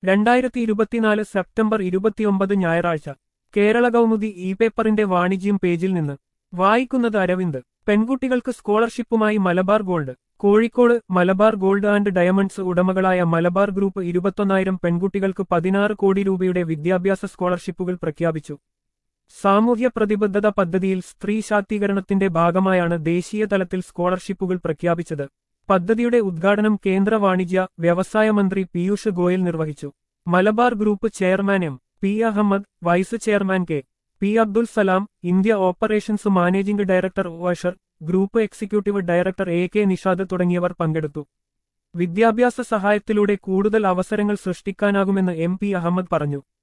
രണ്ടായിരത്തി ഇരുപത്തിനാല് സെപ്റ്റംബർ ഇരുപത്തിയൊമ്പത് ഞായറാഴ്ച കേരള കൗമുദി ഇ പേപ്പറിന്റെ വാണിജ്യം പേജിൽ നിന്ന് വായിക്കുന്നത് അരവിന്ദ് പെൺകുട്ടികൾക്ക് സ്കോളർഷിപ്പുമായി Malabar gold Kozhikode Malabar gold and diamonds ഉടമകളായ മലബാർ ഗ്രൂപ്പ് ഇരുപത്തൊന്നായിരം പെൺകുട്ടികൾക്ക് പതിനാറ് കോടി രൂപയുടെ വിദ്യാഭ്യാസ സ്കോളർഷിപ്പുകൾ പ്രഖ്യാപിച്ചു സാമൂഹ്യ പ്രതിബദ്ധത പദ്ധതിയിൽ സ്ത്രീ ശാക്തീകരണത്തിന്റെ ഭാഗമായാണ് ദേശീയ തലത്തിൽ സ്കോളർഷിപ്പുകൾ പ്രഖ്യാപിച്ചത് പദ്ധതിയുടെ ഉദ്ഘാടനം കേന്ദ്ര വാണിജ്യ വ്യവസായ മന്ത്രി പീയൂഷ് ഗോയൽ നിർവഹിച്ചു Malabar group chairman M P Ahammed vice chairman K P Abdul Salam India operations managing director Asher group executive director A K Nishad തുടങ്ങിയവർ പങ്കെടുത്തു വിദ്യാഭ്യാസ സഹായത്തിലൂടെ കൂടുതൽ അവസരങ്ങൾ സൃഷ്ടിക്കാനാകുമെന്ന് എം പി അഹമ്മദ് പറഞ്ഞു